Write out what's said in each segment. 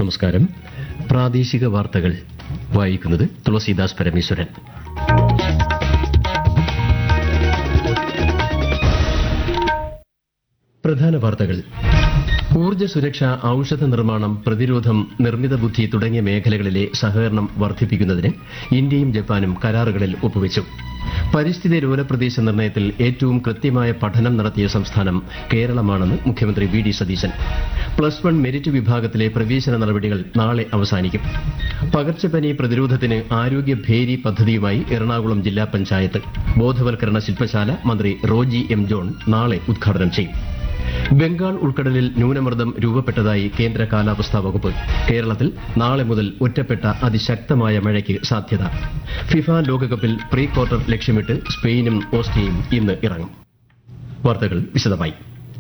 നമസ്കാരം പ്രാദേശിക വാർത്തകൾ വായിക്കുന്നത് തുളസീദാസ് പരമേശ്വരൻ പ്രധാന വാർത്തകൾ ഊർജ്ജ സുരക്ഷ ഔഷധ നിർമ്മാണം പ്രതിരോധം നിർമ്മിത ബുദ്ധി തുടങ്ങിയ മേഖലകളിലെ സഹകരണം വർദ്ധിപ്പിക്കുന്നതിന് ഇന്ത്യയും ജപ്പാനും കരാറുകളിൽ ഒപ്പുവച്ചു പരിസ്ഥിതി ലോല പ്രദേശ നിർണയത്തിൽ ഏറ്റവും കൃത്യമായ പഠനം നടത്തിയ സംസ്ഥാനം കേരളമാണെന്ന് മുഖ്യമന്ത്രി V D Satheesan plus one merit വിഭാഗത്തിലെ പ്രവേശന നടപടികൾ നാളെ അവസാനിക്കും പകർച്ചപ്പനി പ്രതിരോധത്തിന് ആരോഗ്യ ഭേരി പദ്ധതിയുമായി എറണാകുളം ജില്ലാ പഞ്ചായത്ത് ബോധവൽക്കരണ ശില്പശാല മന്ത്രി റോജി എം ജോൺ നാളെ ഉദ്ഘാടനം ചെയ്യും ബംഗാൾ ഉൾക്കടലിൽ ന്യൂനമർദ്ദം രൂപപ്പെട്ടതായി കേന്ദ്ര കാലാവസ്ഥാ വകുപ്പ് കേരളത്തിൽ നാളെ മുതൽ ഒറ്റപ്പെട്ട അതിശക്തമായ മഴയ്ക്ക് സാധ്യത ഫിഫ ലോകകപ്പിൽ പ്രീ ക്വാർട്ടർ ലക്ഷ്യമിട്ട് സ്പെയിനും ഓസ്ട്രിയയും ഇന്ന് ഇറങ്ങും വാർത്തകൾ വിശദമായി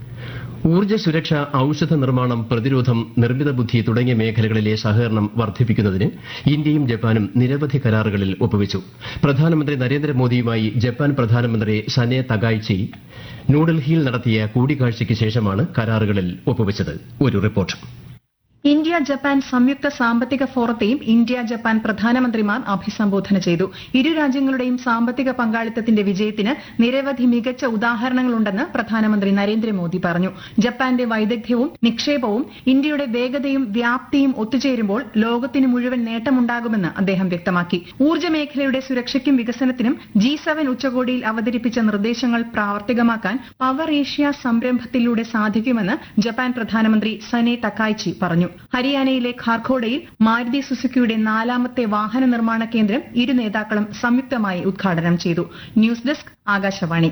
ഊർജ്ജ സുരക്ഷ ഔഷധ നിർമ്മാണം പ്രതിരോധം നിർമ്മിത ബുദ്ധി തുടങ്ങിയ മേഖലകളിലെ സഹകരണം വർദ്ധിപ്പിക്കുന്നതിന് ഇന്ത്യയും ജപ്പാനും നിരവധി കരാറുകളിൽ ഒപ്പുവച്ചു പ്രധാനമന്ത്രി നരേന്ദ്രമോദിയുമായി ജപ്പാൻ പ്രധാനമന്ത്രി സനെ തകായ്ചി ന്യൂഡൽഹിയിൽ നടത്തിയ കൂടിക്കാഴ്ചയ്ക്ക് ശേഷമാണ് കരാറുകളിൽ ഒപ്പുവച്ചത് ഒരു റിപ്പോർട്ട് ഇന്ത്യ ജപ്പാൻ സംയുക്ത സാമ്പത്തിക ഫോറത്തെയും ഇന്ത്യ ജപ്പാൻ പ്രധാനമന്ത്രിമാർ അഭിസംബോധന ചെയ്തു ഇരു രാജ്യങ്ങളുടെയും സാമ്പത്തിക പങ്കാളിത്തത്തിന്റെ വിജയത്തിന് നിരവധി മികച്ച ഉദാഹരണങ്ങളുണ്ടെന്ന് പ്രധാനമന്ത്രി നരേന്ദ്രമോദി പറഞ്ഞു ജപ്പാന്റെ വൈദഗ്ധ്യവും നിക്ഷേപവും ഇന്ത്യയുടെ വേഗതയും വ്യാപ്തിയും ഒത്തുചേരുമ്പോൾ ലോകത്തിന് മുഴുവൻ നേട്ടമുണ്ടാകുമെന്ന് അദ്ദേഹം വ്യക്തമാക്കി ഊർജ്ജ മേഖലയുടെ സുരക്ഷയ്ക്കും വികസനത്തിനും ജി സെവൻ ഉച്ചകോടിയിൽ അവതരിപ്പിച്ച നിർദ്ദേശങ്ങൾ പ്രാവർത്തികമാക്കാൻ പവർ ഏഷ്യ സംരംഭത്തിലൂടെ സാധിക്കുമെന്ന് ജപ്പാൻ പ്രധാനമന്ത്രി സനെ തക്കായ്ചി പറഞ്ഞു ഹരിയാനയിലെ ഖാർഖോഡയിൽ മാരുതി സുസുക്കിയുടെ നാലാമത്തെ വാഹന നിർമ്മാണ കേന്ദ്രം ഇരു നേതാക്കളും സംയുക്തമായി ഉദ്ഘാടനം ചെയ്തു ന്യൂസ് ഡെസ്ക് ആകാശവാണി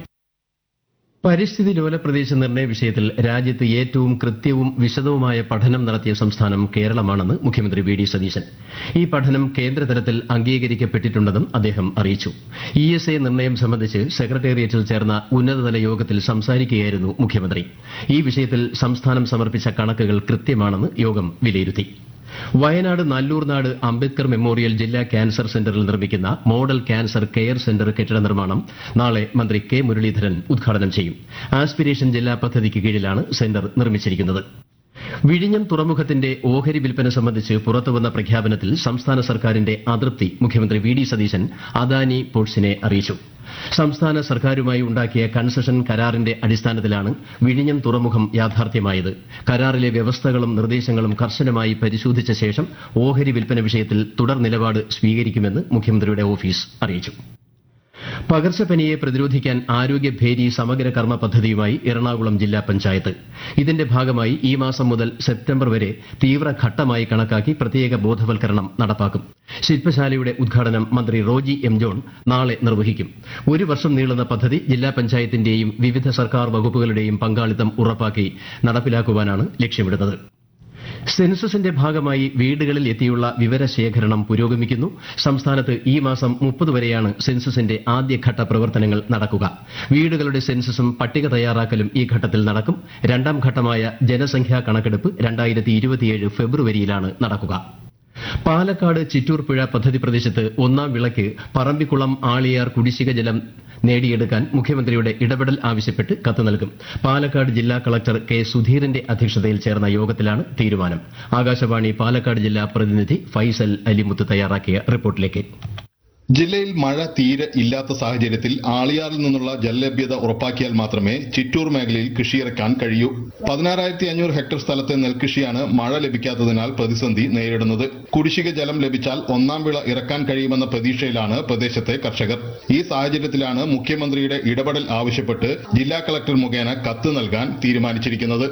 പരിസ്ഥിതി ലോല പ്രദേശ നിർണയ വിഷയത്തിൽ രാജ്യത്ത് ഏറ്റവും കൃത്യവും വിശദവുമായ പഠനം നടത്തിയ സംസ്ഥാനം കേരളമാണെന്ന് മുഖ്യമന്ത്രി വി ഡി സതീശൻ ഈ പഠനം കേന്ദ്രതലത്തിൽ അംഗീകരിക്കപ്പെട്ടിട്ടുണ്ടെന്നും അദ്ദേഹം അറിയിച്ചു ഇ എസ് എ നിർണയം സംബന്ധിച്ച് സെക്രട്ടേറിയറ്റിൽ ചേർന്ന ഉന്നതതല യോഗത്തിൽ സംസാരിക്കുകയായിരുന്നു മുഖ്യമന്ത്രി ഈ വിഷയത്തിൽ സംസ്ഥാനം സമർപ്പിച്ച കണക്കുകൾ കൃത്യമാണെന്ന് യോഗം വിലയിരുത്തി വയനാട് നല്ലൂർനാട് അംബേദ്കർ മെമ്മോറിയൽ ജില്ലാ ക്യാൻസർ സെന്ററിൽ നിർമ്മിക്കുന്ന മോഡൽ ക്യാൻസർ കെയർ സെന്റർ കെട്ടിട നിർമ്മാണം നാളെ മന്ത്രി കെ മുരളീധരൻ ഉദ്ഘാടനം ചെയ്യും ആസ്പിരേഷൻ ജില്ലാ പദ്ധതിക്ക് കീഴിലാണ് സെന്റർ നിർമ്മിച്ചിരിക്കുന്നത് വിഴിഞ്ഞം തുറമുഖത്തിന്റെ ഓഹരി വിൽപ്പന സംബന്ധിച്ച് പുറത്തുവന്ന പ്രഖ്യാപനത്തിൽ സംസ്ഥാന സർക്കാരിന്റെ അതൃപ്തി മുഖ്യമന്ത്രി വി ഡി സതീശൻ അദാനി പോർട്സിനെ അറിയിച്ചു സംസ്ഥാന സർക്കാരുമായി ഉണ്ടാക്കിയ കൺസഷൻ കരാറിന്റെ അടിസ്ഥാനത്തിലാണ് വിഴിഞ്ഞം തുറമുഖം യാഥാർത്ഥ്യമായത് കരാറിലെ വ്യവസ്ഥകളും നിർദ്ദേശങ്ങളും കർശനമായി പരിശോധിച്ച ശേഷം ഓഹരി വിൽപ്പന വിഷയത്തിൽ തുടർ നിലപാട് സ്വീകരിക്കുമെന്ന് മുഖ്യമന്ത്രിയുടെ ഓഫീസ് അറിയിച്ചു പകർച്ചപ്പനിയെ പ്രതിരോധിക്കാൻ ആരോഗ്യ ഭേരി സമഗ്ര കർമ്മ പദ്ധതിയുമായി എറണാകുളം ജില്ലാ പഞ്ചായത്ത് ഇതിന്റെ ഭാഗമായി ഈ മാസം മുതൽ സെപ്റ്റംബർ വരെ തീവ്രഘട്ടമായി കണക്കാക്കി പ്രത്യേക ബോധവൽക്കരണം നടപ്പാക്കും ശില്പശാലയുടെ ഉദ്ഘാടനം മന്ത്രി റോജി എം ജോൺ നാളെ നിർവഹിക്കും ഒരു വർഷം നീളുന്ന പദ്ധതി ജില്ലാ പഞ്ചായത്തിന്റെയും വിവിധ സർക്കാർ വകുപ്പുകളുടെയും പങ്കാളിത്തം ഉറപ്പാക്കി നടപ്പിലാക്കുവാനാണ് ലക്ഷ്യമിടുന്നത് സെൻസസിന്റെ ഭാഗമായി വീടുകളിൽ എത്തിയുള്ള വിവരശേഖരണം പുരോഗമിക്കുന്നു സംസ്ഥാനത്ത് ഈ മാസം മുപ്പത് വരെയാണ് സെൻസസിന്റെ ആദ്യഘട്ട പ്രവർത്തനങ്ങൾ നടക്കുക വീടുകളുടെ സെൻസസും പട്ടിക തയ്യാറാക്കലും ഈ ഘട്ടത്തിൽ നടക്കും രണ്ടാം ഘട്ടമായ ജനസംഖ്യാ കണക്കെടുപ്പ് രണ്ടായിരത്തി ഇരുപത്തിയേഴ് ഫെബ്രുവരിയിലാണ് നടക്കുക പാലക്കാട് ചിറ്റൂർ പുഴ പദ്ധതി പ്രദേശത്ത് ഒന്നാം വിളക്ക് പറമ്പിക്കുളം ആളിയാർ കുടിശ്ശിക ജലം നേടിയെടുക്കാൻ മുഖ്യമന്ത്രിയുടെ ഇടപെടൽ ആവശ്യപ്പെട്ട് കത്ത് നൽകും പാലക്കാട് ജില്ലാ കളക്ടർ കെ സുധീറിന്റെ അധ്യക്ഷതയിൽ ചേർന്ന യോഗത്തിലാണ് തീരുമാനം ആകാശവാണി പാലക്കാട് ജില്ലാ പ്രതിനിധി ഫൈസൽ അലിമുത്ത് തയ്യാറാക്കിയ റിപ്പോർട്ടിലേക്ക് ജില്ലയിൽ മഴ തീരെ ഇല്ലാത്ത സാഹചര്യത്തിൽ ആളിയാറിൽ നിന്നുള്ള ജലലഭ്യത ഉറപ്പാക്കിയാൽ മാത്രമേ ചിറ്റൂർ മേഖലയിൽ കൃഷിയിറക്കാൻ കഴിയൂ പതിനാറായിരത്തി അഞ്ഞൂറ് ഹെക്ടർ സ്ഥലത്തെ നെൽകൃഷിയാണ് മഴ ലഭിക്കാത്തതിനാൽ പ്രതിസന്ധി നേരിടുന്നത് കുടിശ്ശിക ജലം ലഭിച്ചാൽ ഒന്നാം വിള ഇറക്കാൻ കഴിയുമെന്ന പ്രതീക്ഷയിലാണ് പ്രദേശത്തെ കർഷകർ ഈ സാഹചര്യത്തിലാണ് മുഖ്യമന്ത്രിയുടെ ഇടപെടൽ ആവശ്യപ്പെട്ട് ജില്ലാ കളക്ടർ മുഖേന കത്ത് നൽകാൻ തീരുമാനിച്ചിരിക്കുന്നത്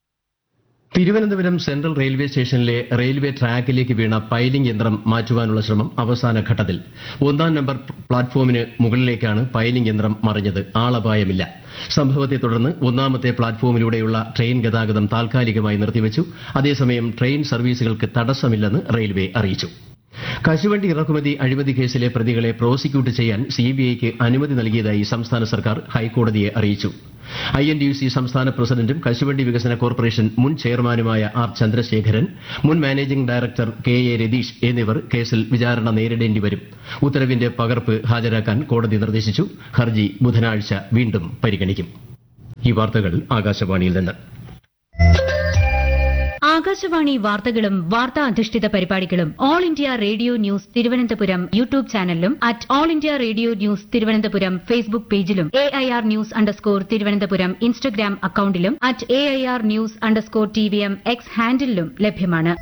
തിരുവനന്തപുരം സെൻട്രൽ റെയിൽവേ സ്റ്റേഷനിലെ റെയിൽവേ ട്രാക്കിലേക്ക് വീണ പൈലിംഗ് യന്ത്രം മാറ്റുവാനുള്ള ശ്രമം അവസാന ഘട്ടത്തിൽ ഒന്നാം നമ്പർ പ്ലാറ്റ്ഫോമിന് മുകളിലേക്കാണ് പൈലിംഗ് യന്ത്രം മറിഞ്ഞത് ആളപായമില്ല സംഭവത്തെ തുടർന്ന് ഒന്നാമത്തെ പ്ലാറ്റ്ഫോമിലൂടെയുള്ള ട്രെയിൻ ഗതാഗതം താൽക്കാലികമായി നിർത്തിവച്ചു അതേസമയം ട്രെയിൻ സർവീസുകൾക്ക് തടസ്സമില്ലെന്ന് റെയിൽവേ അറിയിച്ചു കശുവണ്ടി ഇറക്കുമതി അഴിമതി കേസിലെ പ്രതികളെ പ്രോസിക്യൂട്ട് ചെയ്യാൻ സിബിഐക്ക് അനുമതി നൽകിയതായി സംസ്ഥാന സർക്കാർ ഹൈക്കോടതിയെ അറിയിച്ചു I N D U C സംസ്ഥാന പ്രസിഡന്റും കശുവണ്ടി വികസന കോർപ്പറേഷൻ മുൻ ചെയർമാനുമായ ആർ ചന്ദ്രശേഖരൻ മുൻ managing director K A Ratheesh എന്നിവർ കേസിൽ വിചാരണ നേരിടേണ്ടി വരും ഉത്തരവിന്റെ പകർപ്പ് ഹാജരാക്കാൻ കോടതി നിർദ്ദേശിച്ചു ഹർജി ബുധനാഴ്ച വീണ്ടും പരിഗണിക്കും ഈ വാർത്തകൾ ആകാശവാണിയിൽ നിന്ന് ആകാശവാണി വാർത്തകളും വാർത്താ അധിഷ്ഠിത പരിപാടികളും all India radio news Thiruvananthapuram YouTube ചാനലിലും at all India radio news Thiruvananthapuram Facebook പേജിലും A I R news underscore Thiruvananthapuram Instagram അക്കൌണ്ടിലും at A I R news underscore T V M X ഹാൻഡിലും ലഭ്യമാണ്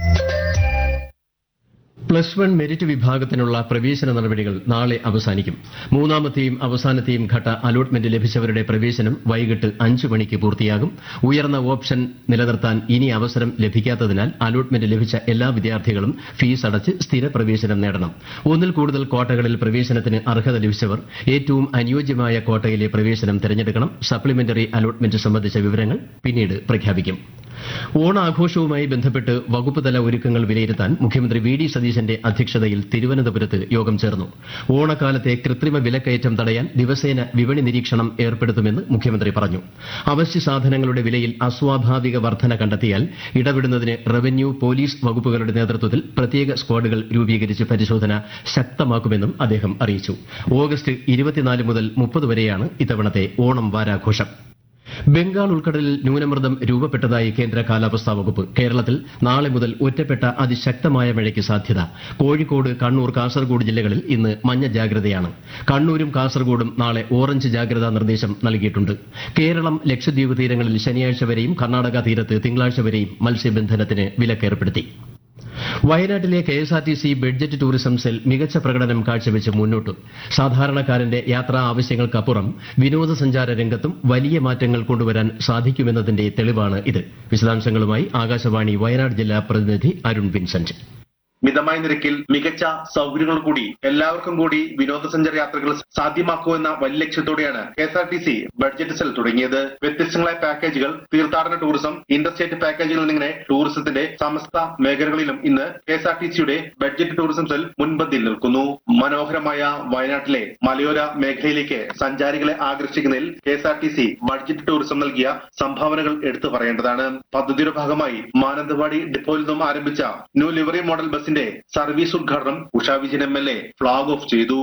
പ്ലസ് വൺ മെരിറ്റ് വിഭാഗത്തിനുള്ള പ്രവേശന നടപടികൾ നാളെ അവസാനിക്കും മൂന്നാമത്തെയും അവസാനത്തെയും ഘട്ട അലോട്ട്മെന്റ് ലഭിച്ചവരുടെ പ്രവേശനം വൈകിട്ട് അഞ്ച് മണിക്ക് പൂർത്തിയാകും ഉയർന്ന ഓപ്ഷൻ നിലനിർത്താൻ ഇനി അവസരം ലഭിക്കാത്തതിനാൽ അലോട്ട്മെന്റ് ലഭിച്ച എല്ലാ വിദ്യാർത്ഥികളും ഫീസ് അടച്ച് സ്ഥിര പ്രവേശനം നേടണം ഒന്നിൽ കൂടുതൽ കോട്ടകളിൽ പ്രവേശനത്തിന് അർഹത ലഭിച്ചവർ ഏറ്റവും അനുയോജ്യമായ കോട്ടയിലെ പ്രവേശനം തിരഞ്ഞെടുക്കണം സപ്ലിമെന്ററി അലോട്ട്മെന്റ് സംബന്ധിച്ച വിവരങ്ങൾ പിന്നീട് പ്രഖ്യാപിക്കും ഓണാഘോഷവുമായി ബന്ധപ്പെട്ട് വകുപ്പ് തല ഒരുക്കങ്ങൾ വിലയിരുത്താൻ മുഖ്യമന്ത്രി വി ഡി സതീശന്റെ അധ്യക്ഷതയിൽ തിരുവനന്തപുരത്ത് യോഗം ചേർന്നു ഓണക്കാലത്തെ കൃത്രിമ വിലക്കയറ്റം തടയാൻ ദിവസേന വിപണി നിരീക്ഷണം ഏർപ്പെടുത്തുമെന്ന് മുഖ്യമന്ത്രി പറഞ്ഞു അവശ്യ സാധനങ്ങളുടെ വിലയിൽ അസ്വാഭാവിക വർധന കണ്ടെത്തിയാൽ ഇടപെടുന്നതിന് റവന്യൂ പോലീസ് വകുപ്പുകളുടെ നേതൃത്വത്തിൽ പ്രത്യേക സ്ക്വാഡുകൾ രൂപീകരിച്ച് പരിശോധന ശക്തമാക്കുമെന്നും അദ്ദേഹം അറിയിച്ചു ഓഗസ്റ്റ് ഇരുപത്തിനാല് മുതൽ മുപ്പത് വരെയാണ് ഇത്തവണത്തെ ഓണം വാരാഘോഷം ബംഗാൾ ഉൾക്കടലിൽ ന്യൂനമർദ്ദം രൂപപ്പെട്ടതായി കേന്ദ്ര കാലാവസ്ഥാ വകുപ്പ് കേരളത്തിൽ നാളെ മുതൽ ഒറ്റപ്പെട്ട അതിശക്തമായ മഴയ്ക്ക് സാധ്യത കോഴിക്കോട് കണ്ണൂർ കാസർഗോഡ് ജില്ലകളിൽ ഇന്ന് മഞ്ഞ ജാഗ്രതയാണ് കണ്ണൂരും കാസർഗോഡും നാളെ ഓറഞ്ച് ജാഗ്രതാ നിർദ്ദേശം നൽകിയിട്ടുണ്ട് കേരളം ലക്ഷദ്വീപ് തീരങ്ങളിൽ ശനിയാഴ്ച വരെയും കർണാടക തീരത്ത് തിങ്കളാഴ്ച വരെയും മത്സ്യബന്ധനത്തിന് വിലക്കേർപ്പെടുത്തി വയനാട്ടിലെ K S R T C budget tourism cell മികച്ച പ്രകടനം കാഴ്ചവെച്ച് മുന്നോട്ടു സാധാരണക്കാരന്റെ യാത്രാ ആവശ്യങ്ങൾക്കപ്പുറം വിനോദസഞ്ചാര രംഗത്തും വലിയ മാറ്റങ്ങൾ കൊണ്ടുവരാൻ സാധിക്കുമെന്നതിന്റെ തെളിവാണ് ഇത് വിശദാംശങ്ങളുമായി ആകാശവാണി വയനാട് ജില്ലാ പ്രതിനിധി അരുൺ വിൻസെന്റ് മിതമായ നിരക്കിൽ മികച്ച സൗകര്യങ്ങൾ കൂടി എല്ലാവർക്കും കൂടി വിനോദസഞ്ചാര യാത്രകൾ സാധ്യമാക്കൂ എന്ന വലിയ ലക്ഷ്യത്തോടെയാണ് K S R T C budget cell തുടങ്ങിയത് വ്യത്യസ്തങ്ങളായ പാക്കേജുകൾ തീർത്ഥാടന ടൂറിസം ഇന്റർസ്റ്റേറ്റ് പാക്കേജുകൾ എന്നിങ്ങനെ ടൂറിസത്തിന്റെ സമസ്ത മേഖലകളിലും ഇന്ന് കെ എസ് ആർ ടി സിയുടെ ബഡ്ജറ്റ് ടൂറിസം സെൽ മുൻപന്തിയിൽ നിൽക്കുന്നു മനോഹരമായ വയനാട്ടിലെ മലയോര മേഖലയിലേക്ക് സഞ്ചാരികളെ ആകർഷിക്കുന്നതിൽ K S R T C budget tourism നൽകിയ സംഭാവനകൾ എടുത്തു പറയേണ്ടതാണ് പദ്ധതിയുടെ ഭാഗമായി മാനന്തവാടി ഡിപ്പോയിൽ നിന്നും ആരംഭിച്ച ന്യൂ ലിവറി മോഡൽ ബസിന്റെ സർവീസ് ഉദ്ഘാടനം Usha Vijayan M L A flag off ചെയ്തു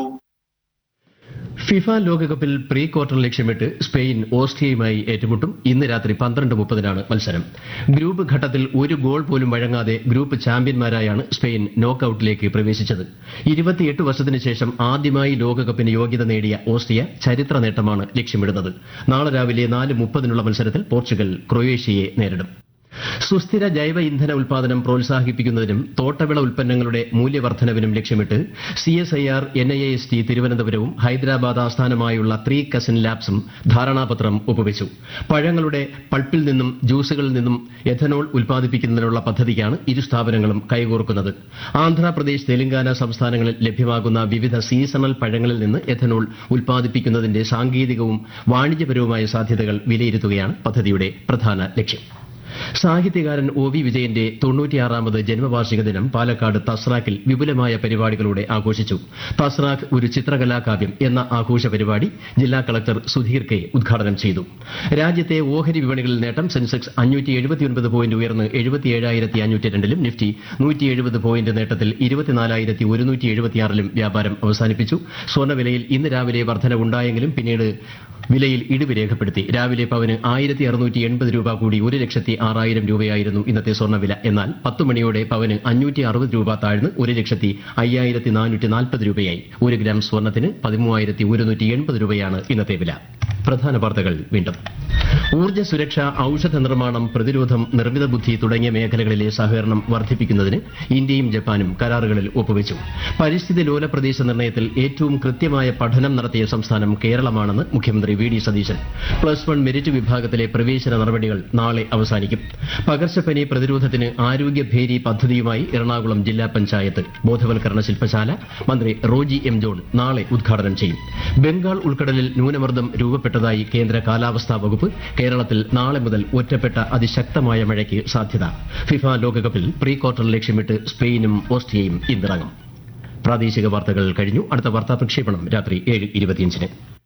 ഫിഫ ലോകകപ്പിൽ പ്രീ ക്വാർട്ടർ ലക്ഷ്യമിട്ട് സ്പെയിൻ ഓസ്ട്രിയയുമായി ഏറ്റുമുട്ടും ഇന്ന് രാത്രി പന്ത്രണ്ട് മുപ്പതിനാണ് മത്സരം ഗ്രൂപ്പ് ഘട്ടത്തിൽ ഒരു ഗോൾ പോലും വഴങ്ങാതെ ഗ്രൂപ്പ് ചാമ്പ്യന്മാരായാണ് സ്പെയിൻ നോക്കൌട്ടിലേക്ക് പ്രവേശിച്ചത് ഇരുപത്തിയെട്ട് വർഷത്തിന് ശേഷം ആദ്യമായി ലോകകപ്പിന് യോഗ്യത നേടിയ ഓസ്ട്രിയ ചരിത്ര നേട്ടമാണ് ലക്ഷ്യമിടുന്നത് നാളെ രാവിലെ നാല് മുപ്പതിനുള്ള മത്സരത്തിൽ പോർച്ചുഗൽ ക്രൊയേഷ്യയെ നേരിടും സുസ്ഥിര ജൈവ ഇന്ധന ഉൽപാദനം പ്രോത്സാഹിപ്പിക്കുന്നതിനും തോട്ടവിള ഉൽപ്പന്നങ്ങളുടെ മൂല്യവർദ്ധനവിനും ലക്ഷ്യമിട്ട് C S I R N I S T തിരുവനന്തപുരവും ഹൈദരാബാദ് ആസ്ഥാനമായുള്ള ത്രീ കസിൻ ലാബ്സും ധാരണാപത്രം ഒപ്പുവച്ചു പഴങ്ങളുടെ പൾപ്പിൽ നിന്നും ജ്യൂസുകളിൽ നിന്നും എഥനോൾ ഉൽപ്പാദിപ്പിക്കുന്നതിനുള്ള പദ്ധതിക്കാണ് ഇരു സ്ഥാപനങ്ങളും കൈകോർക്കുന്നത് ആന്ധ്രാപ്രദേശ് തെലങ്കാന സംസ്ഥാനങ്ങളിൽ ലഭ്യമാകുന്ന വിവിധ സീസണൽ പഴങ്ങളിൽ നിന്ന് എഥനോൾ ഉൽപ്പാദിപ്പിക്കുന്നതിന്റെ സാങ്കേതികവും വാണിജ്യപരവുമായ സാധ്യതകൾ വിലയിരുത്തുകയാണ് പദ്ധതിയുടെ പ്രധാന ലക്ഷ്യം സാഹിത്യകാരൻ ഒ വി വിജയന്റെ തൊണ്ണൂറ്റിയാറാമത് ജന്മവാർഷിക ദിനം പാലക്കാട് തസ്രാക്കിൽ വിപുലമായ പരിപാടികളോടെ ആഘോഷിച്ചു തസ്രാക്ക് ഒരു ചിത്രകലാകാവ്യം എന്ന ആഘോഷ പരിപാടി ജില്ലാ കളക്ടർ സുധീർ കെ ഉദ്ഘാടനം ചെയ്തു രാജ്യത്തെ ഓഹരി വിപണികളിൽ നേട്ടം സെൻസെക്സ് അഞ്ഞൂറ്റി എഴുപത്തിയൊൻപത് പോയിന്റ് ഉയർന്ന് എഴുപത്തിയേഴായിരത്തി അഞ്ഞൂറ്റി രണ്ടിലും നിഫ്റ്റി നൂറ്റി എഴുപത് പോയിന്റ് നേട്ടത്തിൽ ഇരുപത്തിനാലായിരത്തി ഒരുന്നൂറ്റി എഴുപത്തിയാറിലും വ്യാപാരം അവസാനിപ്പിച്ചു സ്വർണ്ണവിലയിൽ ഇന്ന് രാവിലെ വർധനവുണ്ടായെങ്കിലും പിന്നീട് വിലയിൽ ഇടിവ് രേഖപ്പെടുത്തി രാവിലെ പവന് ആയിരത്തി അറുന്നൂറ്റി എൺപത് രൂപ കൂടി ഒരു ലക്ഷത്തി ആറായിരം രൂപയായിരുന്നു ഇന്നത്തെ സ്വർണ്ണവില എന്നാൽ പത്ത് മണിയോടെ പവന് അഞ്ഞൂറ്റി അറുപത് രൂപ താഴ്ന്ന് ഒരു ലക്ഷത്തി അയ്യായിരത്തി നാനൂറ്റി നാൽപ്പത് രൂപയായി ഒരു ഗ്രാം സ്വർണ്ണത്തിന് പതിമൂവായിരത്തി ഒരുന്നൂറ്റി എൺപത് രൂപയാണ് ഇന്നത്തെ വില പ്രധാന വാർത്തകൾ വീണ്ടും ഊർജ്ജ സുരക്ഷ ഔഷധ നിർമ്മാണം പ്രതിരോധം നിർമ്മിത ബുദ്ധി തുടങ്ങിയ മേഖലകളിലെ സഹകരണം വർദ്ധിപ്പിക്കുന്നതിന് ഇന്ത്യയും ജപ്പാനും കരാറുകളിൽ ഒപ്പുവച്ചു പരിസ്ഥിതി ലോല പ്രദേശ നിർണയത്തിൽ ഏറ്റവും കൃത്യമായ പഠനം നടത്തിയ സംസ്ഥാനം കേരളമാണെന്ന് മുഖ്യമന്ത്രി V D Satheesan plus one merit വിഭാഗത്തിലെ പ്രവേശന നടപടികൾ നാളെ അവസാനിക്കും പകർച്ചപ്പനി പ്രതിരോധത്തിന് ആരോഗ്യഭേരി പദ്ധതിയുമായി എറണാകുളം ജില്ലാ പഞ്ചായത്ത് ബോധവൽക്കരണ ശില്പശാല മന്ത്രി റോജി എം ജോൺ നാളെ ഉദ്ഘാടനം ചെയ്യും ബംഗാൾ ഉൾക്കടലിൽ ന്യൂനമർദ്ദം രൂപപ്പെട്ടതായി കേന്ദ്ര കാലാവസ്ഥാ വകുപ്പ് കേരളത്തിൽ നാളെ മുതൽ ഒറ്റപ്പെട്ട അതിശക്തമായ മഴയ്ക്ക് സാധ്യത ഫിഫ ലോകകപ്പിൽ പ്രീ ക്വാർട്ടർ ലക്ഷ്യമിട്ട് സ്പെയിനും ഓസ്ട്രിയയും ഇന്നിറങ്ങും പ്രാദേശിക വാർത്തകൾ കഴിഞ്ഞു അടുത്ത വാർത്താ പ്രക്ഷേപണം രാത്രി ഏഴ് ഇരുപത്തിയഞ്ചിന്